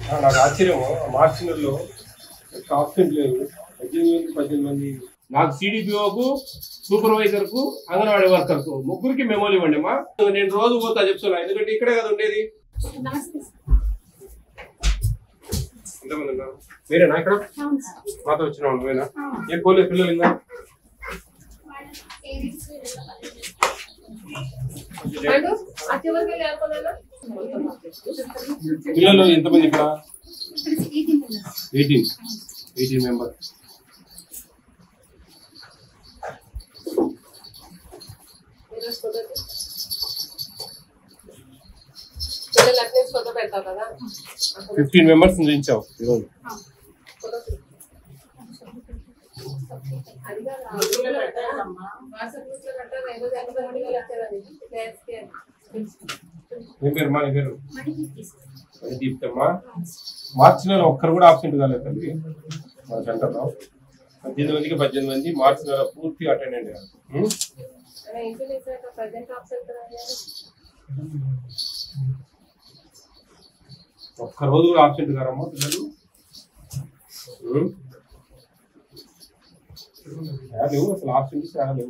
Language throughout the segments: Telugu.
ఆ, నాకు ఆశ్చర్యం మార్చి నెలలో ఆప్షన్ లేదు పద్దెనిమిది మంది పద్దెనిమిది మంది నాకు సిడిపిఓకు సూపర్వైజర్ కు అంగన్వాడీ వర్కర్ కు ముగ్గురికి మెమోలు ఇవ్వండి అమ్మా నేను రోజు పోతా చెప్తున్నా ఎందుకంటే ఇక్కడే కదా ఉండేది నమస్తే ఎంతమంది ఉన్నారు మీరేనా ఇక్కడ అవును సార్ మాతో వచ్చిన వాళ్ళు మీరేనా ఏం పోలేదు పిల్లలు ఇంకా మేడం అతి వరకు లేకపోయినా పిల్లలు ఎంతమంది ఇక్కడ eighteen members eighteen eighteen member ఈరోజు ఫోటో పిల్లలు అటెండెన్స్ ఫోటో పెడతావు కదా ఫిఫ్టీన్ మెంబర్స్ దించావు ఈరోజు ఫోటో అది కాదు వాట్సాప్ గ్రూప్ లో పెట్టాలి ఈరోజు ఎంతమంది పిల్లలు వచ్చారని క్లాస్కి ఏం పేరు మా నీ పేరు దీప్తమ్మా మార్చి నెల ఒక్కరు కూడా ఆబ్సెంట్ కాలేదు తల్లి మన సెంటర్లో పద్దెనిమిది మందికి పద్దెనిమిది మంది మార్చి నెల పూర్తిగా అటెండ్ అయ్యారు ఉం? ఇంటర్నెట్ ప్రజెంట్ ఆప్షన్ ఒక్క రోజు కూడా ఆబ్సెంట్ కారమ్మా పిల్లలు ఉం? చాలా లేవు అసలు ఆబ్సెంట్ చాలా లేవు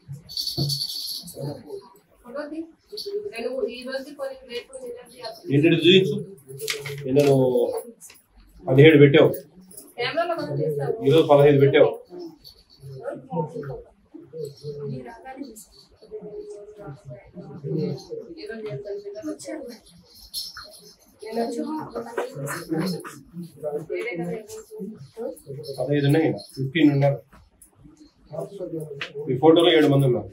ఫోటో తీ. రెండు మూడు- ఈ రోజు కొన్ని రేపు నిన్నటి అప్పుడు ఏంటంటే చూపించు నేను పదిహేడు పెట్టావు కెమెరాలో మనం తీస్తాము ఈరోజు పదహైదు పెట్టావు ఈరోజు చేస్తాను పిల్లలు వచ్చారు నేను వచ్చి వేరే కదా ఈరోజు. పదహైదు ఉన్నాయి ఫిఫ్టీన్ ఉన్నారు ఈ ఫోటోలో ఏడు మంది ఉన్నారు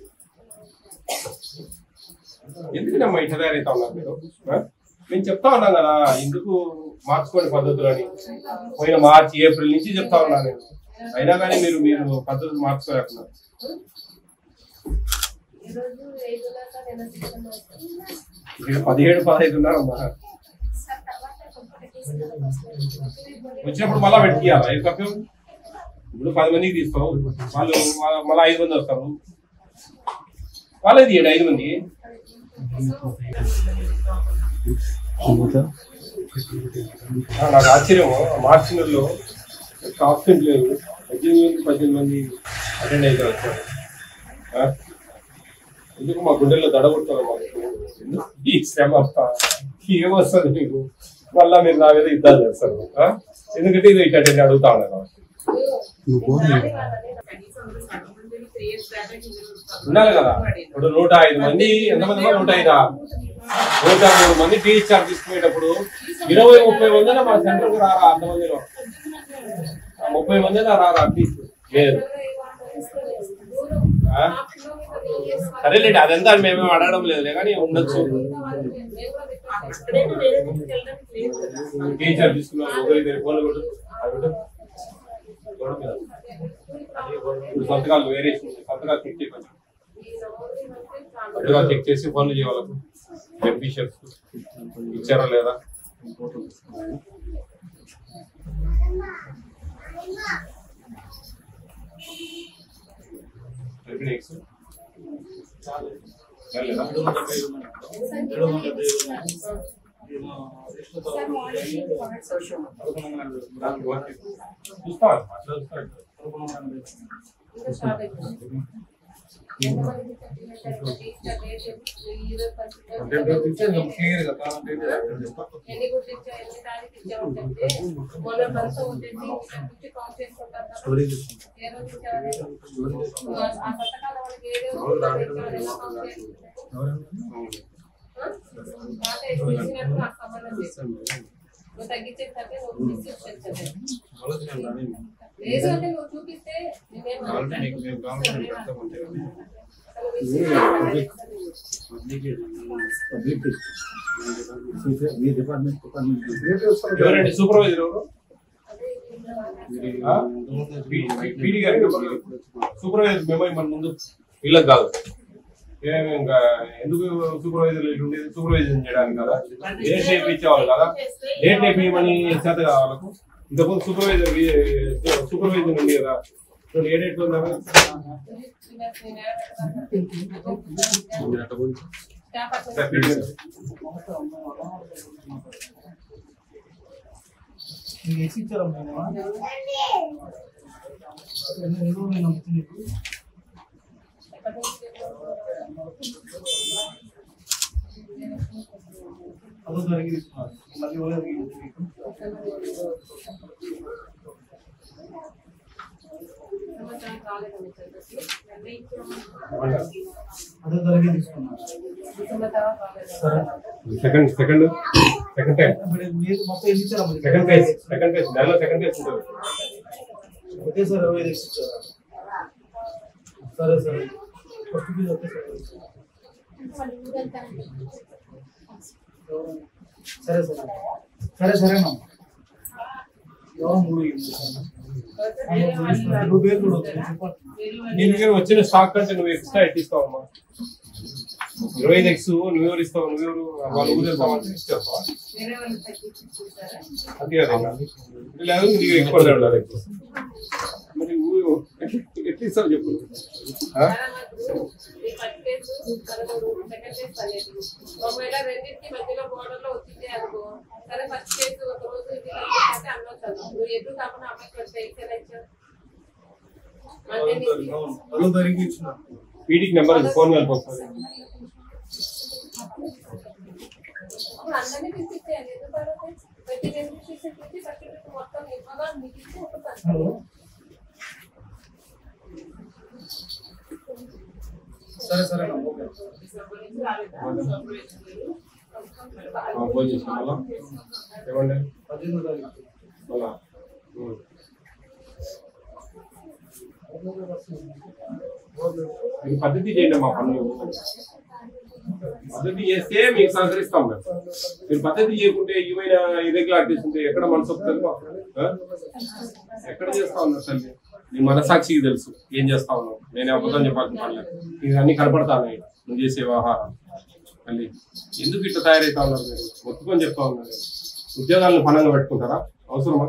ఎందుకమ్మా ఇట్లా తయారైతా ఉన్నారు మీరు ఆ? నేను చెప్తా ఉన్నాను కదా ఎందుకు మార్చుకోండి పద్ధతులు అని పోయిన మార్చి ఏప్రిల్ నుంచి చెప్తా ఉన్నాను నేను అయినా కానీ మీరు మీరు పద్ధతులు మార్చుకోలేకున్నారు ఈరోజు ఐదు దాకా నేను తీసుకున్నాను ఇక్కడ పదిహేడు పదహైదు ఉన్నారమ్మా వచ్చినప్పుడు మళ్ళా పెట్టియాలా ఏ కప్పు ఇప్పుడు పది మందికి తీస్తావు వాళ్ళు మళ్ళా- మళ్ళా ఐదు మంది వస్తారు వాళ్ళే తీయండి ఐదు మంది ఆ, నాకు ఆశ్చర్యం మార్చి నెలలో ఆప్షన్ లేదు పద్దెనిమిది మంది పద్దెనిమిది మంది అటెండ్ అయితే వచ్చారు ఆ? ఎందుకు మా గుండెల్లో దడగొడుతున్నారు మాకు ఎందుకు ఈ శ్రమ అంతా? ఏమొస్తుంది మీకు మళ్ళా మీరు నా మీద యుద్ధాలు చేస్తారు ఆ? ఎందుకంటే ఇది ఇటు అటెండ్ అడుగుతా ఉన్నారు కాబట్టి. ఉండాలి కదా ఇప్పుడు నూట ఐదు మంది ఎంతమంది ఉన్నారు? నూట ఐదా నూట మూడు మంది టీచర్ తీసుకునేటప్పుడు ఇరవై ముప్పై మంది మా సెంటర్ రారా అంతమందిలో ఆ ముప్పై మంది రారా అట్లీస్ట్ లేదు ఆ? సరేలేండి అదంతా మేమేం అడగడం లేదు కానీ ఉండొచ్చు టీచర్ తీసుకున్నాం ఒకరి ఫోన్లు కొట్టు అది కొట్టు. గోడ మీద. ఇప్పుడు సంతకాలు వేరే సంతకాలు చెక్ చేయాలి సంతకాలు చెక్ చేసి ఫోన్లు చేయాలి బెనిఫిషియర్స్ ఇచ్చారా లేదా నెక్స్ట్ లేదా చూస్తాను ఇంకా స్టార్ట్ అయిపోయింది ఎంతమంది క్లియర్ గా ఎన్ని గుర్తు ఇచ్చా ఎన్ని తారీఖు ఇచ్చామని చెప్తే మొన్న మనసు వచ్చేసి గుర్తి కౌంట్ చేసుకుంటారు కదా. ఏ రోజు ఇచ్చామని ఆ పథకాల వాళ్ళకి ఏ రోజు ఇచ్చామని ఎలా కౌంట్ చేసుకుంటారు? ఆ? మాట ఎక్కువ ఇచ్చినట్టు నాకు సంబంధం లేదు నువ్వు తగ్గించేసరికి నువ్వు తీసుకొచ్చేది లేదు అంటే నువ్వు చూపిస్తే నేనేం మీ డిపార్ట్మెంట్ డిపార్ట్మెంట్ ఎవరండి సూపర్వైజర్ ఎవరు ఆ? పీడి గారి సూపర్వైజర్ మెమో మన ముందు వీళ్ళకి కాదు ఏమి ఇంకా ఎందుకు సూపర్వైజర్ ఉండేది సూపర్వైజర్ చేయడానికి కదా డేట్ నేర్పించేవాళ్ళు కదా డేట్ నేర్పించమని చేత కదా వాళ్ళకు ఇంతకుముందు సూపర్వైజర్ సూపర్వైజర్ ఉంది కదా ఇప్పుడు ఏ డేట్ ఉందా స్టాఫ్ సార్, పీడి గారు. మీకు ఏసీ ఇచ్చారమ్మా నేను ఎన్ని రోజులు నేను వచ్చింది నీకు ఎక్కడి నుంచి అదో తారీఖు తీసుకున్నారు మళ్ళీ ఎవరో అడిగింది మీకు సంవత్సరం కాలేదండి చదువుకి. అంటే ఇప్పుడు అదో తారీఖు తీసుకున్నారు డిసెంబర్ తర్వాత కాలేదు. సరే సెకండ్ సెకండ్ సెకండ్ టైం ఇప్పుడు మీరు మొత్తం ఎన్ని ఇచ్చారమ్మా సెకండ్ ఫేజ్ సెకండ్ ఫేజ్ నెలలో సెకండ్ ఫేజ్ ఉంటుంది ఒకే సార్ ఇరవై ఐదు ఇచ్చారా సరే సరే ఫస్ట్ ఫీజు ఒకే సార్ సరే సరే సరే సరేనా ఎవరో మూడు ఇచ్చారు నువ్వు పేరు కూడా వచ్చింది చెప్పండి నీ దగ్గర వచ్చిన స్టాక్ కంటే నువ్వు ఎక్స్ట్రా ఎట్టిస్తావమ్మా ఇరవై ఐదు ఎక్స్ నువ్వు ఎవరు ఇస్తావు నువ్వు ఎవరు వాళ్ళ ఊరు వెళ్తామంటే ఇచ్చేస్తావా వేరే వాళ్ళు తగ్గించి చూసారా? అంతే కదా లేదు నీకు ఎక్కువ ఉండాలి ఎక్కువ మరి ఊరు ఎట్లా ఇస్తావు చెప్పు ఆ? చాలా మటుకు ఈ ఫస్ట్ కేసు పదమూడు, సెకండ్ కేసు పన్నెండు. ఒకవేళ రెండింటికి మధ్యలో border లో వచ్చింది అనుకో సరే ఫస్ట్ కేసు ఒక రోజు ఇది అంటే అనొచ్చు నువ్వు ఎదురు కాకుండా అమ్మాయికి వచ్చి ఇచ్చేలా ఇచ్చావు అంటే నీకు పదో తారీఖు ఇచ్చిన పీడీకి నెంబర్ ఉంది, ఫోన్ కలిపి వస్తుంది అప్పుడు అందరినీ పిలిపించేయండి ఎందుకు పడతాయి ప్రతి రిజిస్ట్రేషన్ చేసి సర్టిఫికెట్ మొత్తం ఇవ్వగా మీకు ఇచ్చి ఉంటుంది హలో సరే సరే ఓకే ఆ, ఫోన్ చేసిన మళ్ళా ఏమండి పద్దెనిమిదో తారీఖు మళ్ళా ఉం. మీరు పద్ధతి చేయండి మా పనులు పద్ధతి చేస్తే మీకు సహకరిస్తాం మేము మీరు పద్ధతి చేయకుంటే ఏమైనా ఇరెగ్యులారిటీస్ ఉంటే ఎక్కడ మనసు వస్తుంది ఆ? ఎక్కడ చేస్తా ఉన్నారు తల్లి నీ మనసాక్షికి తెలుసు ఏం చేస్తా ఉన్నావు నేనే అబద్ధం చెప్పాల్సిన పర్లేదు ఇది అన్ని కనపడతాను నువ్వు చేసే వ్యవహారం మళ్ళీ ఎందుకు ఇట్లా తయారైతా ఉన్నారు మీరు మొత్తుకొని చెప్తా ఉన్నారు ఉద్యోగాలను పనంగా పెట్టుకుంటారా అవసరమా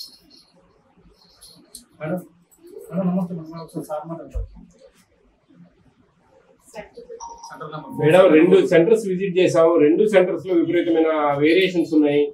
మేడం మేడం నమస్తే మేడం ఒకసారి సార్ మాట్లాడతారు సెంటర్ నెంబర్ మేడం రెండు సెంటర్స్ విజిట్ చేసాము రెండు సెంటర్స్ లో విపరీతమైన వేరియేషన్స్ ఉన్నాయి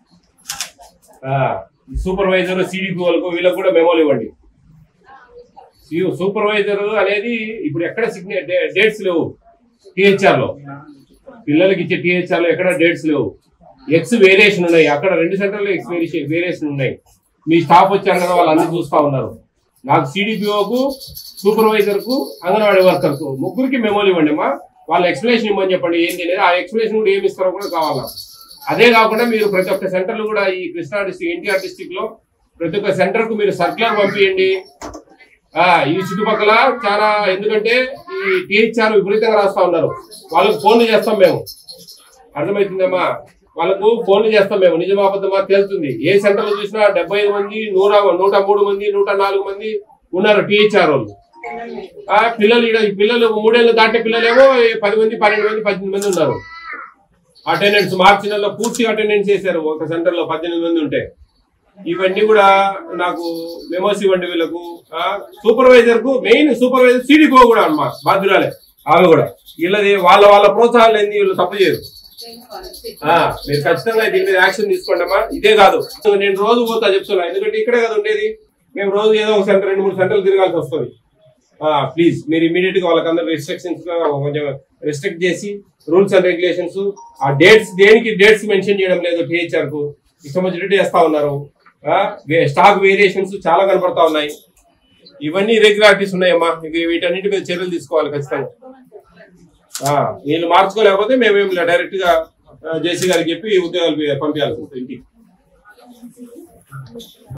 సూపర్వైజర్ సిడిపి వాళ్ళకు వీళ్ళకు కూడా మెమోలు ఇవ్వండి సూపర్వైజర్ అనేది ఇప్పుడు ఎక్కడ సిగ్నే డేట్స్ లేవు టిహెచ్ఆర్ లో పిల్లలకి ఇచ్చే టిహెచ్ఆర్ లో ఎక్కడ డేట్స్ లేవు ఎక్స్ వేరియేషన్ ఉన్నాయి అక్కడ రెండు సెంటర్లో ఎక్స్ వేరియేషన్ ఉన్నాయి మీ స్టాఫ్ వచ్చారు కదా వాళ్ళు అన్ని చూస్తా ఉన్నారు నాకు సిడిపిఓకు సూపర్వైజర్ కు అంగన్వాడీ వర్కర్ కు ముగ్గురికి మెమోలు ఇవ్వండి అమ్మా వాళ్ళ ఎక్స్ప్లెనేషన్ ఇవ్వమని చెప్పండి ఏంటి అనేది ఆ ఎక్స్ప్లెనేషన్ కూడా ఏమి ఇస్తారో కూడా కావాలా అదే కాకుండా మీరు ప్రతి ఒక్క సెంటర్లు కూడా ఈ కృష్ణా డిస్టిక్ ఎన్టీఆర్ డిస్టిక్ లో ప్రతి ఒక్క సెంటర్ కు మీరు సర్క్యులర్ పంపించండి ఆ ఈ చుట్టుపక్కల చాలా ఎందుకంటే ఈ టీహెచ్ఆర్ విపరీతంగా రాస్తా ఉన్నారు వాళ్ళకి ఫోన్లు చేస్తాం మేము అర్థమవుతుందమ్మా వాళ్ళకు ఫోన్లు చేస్తాం మేము నిజమా అబద్ధమా తేలుతుంది ఏ సెంటర్ లో చూసినా డెబ్బై ఐదు మంది నూర నూట మూడు మంది నూట నాలుగు మంది ఉన్నారు టీహెచ్ఆర్ వాళ్ళు ఆ పిల్లలు ఈడ ఈ పిల్లలు మూడేళ్ళు దాటే పిల్లలేమో పది మంది పన్నెండు మంది పద్దెనిమిది మంది ఉన్నారు అటెండెన్స్ మార్చి నెలలో పూర్తిగా అటెండెన్స్ చేశారు ఒక సెంటర్ లో పద్దెనిమిది మంది ఉంటే ఇవన్నీ కూడా నాకు మెమోస్ ఇవ్వండి వీళ్ళకు సూపర్వైజర్ కు మెయిన్ సూపర్వైజర్ సిడిపో కూడా అన్నమాట బాధ్యురాలే ఆమె కూడా వీళ్ళది వాళ్ళ వాళ్ళ ప్రోత్సాహాలు ఏంది వీళ్ళు తప్పు చేయరు ఆ, మీరు ఖచ్చితంగా దీని మీద యాక్షన్ తీసుకోండి అమ్మా ఇదే కాదు నేను రోజు పోతా చెప్తున్నా ఎందుకంటే ఇక్కడే కదా ఉండేది మేము రోజు ఏదో ఒక సెంటర్ రెండు మూడు సెంటర్లు తిరగాల్సి వస్తుంది ప్లీజ్ మీరు ఇమీడియట్ గా వాళ్ళకందరూ రెస్ట్రిక్షన్స్ కొంచెం రెస్ట్రిక్ట్ చేసి రూల్స్ అండ్ రెగ్యులేషన్స్ ఆ డేట్స్ దేనికి డేట్స్ మెన్షన్ చేయడం లేదు టీహెచ్ఆర్ కు ఇష్టం వచ్చినట్టు చేస్తా ఉన్నారు స్టాక్ వేరియేషన్స్ చాలా కనపడతా ఉన్నాయి ఇవన్నీ ఇరెగ్యులారిటీస్ ఉన్నాయమ్మా ఇవి వీటన్నిటి మీద చర్యలు తీసుకోవాలి ఖచ్చితంగా ఆ, వీళ్ళు మార్చుకోలేకపోతే మేము డైరెక్ట్ గా జేసీ గారికి చెప్పి ఉద్యోగాలు పంపించాల్సి ఉంటుంది ఇంటికి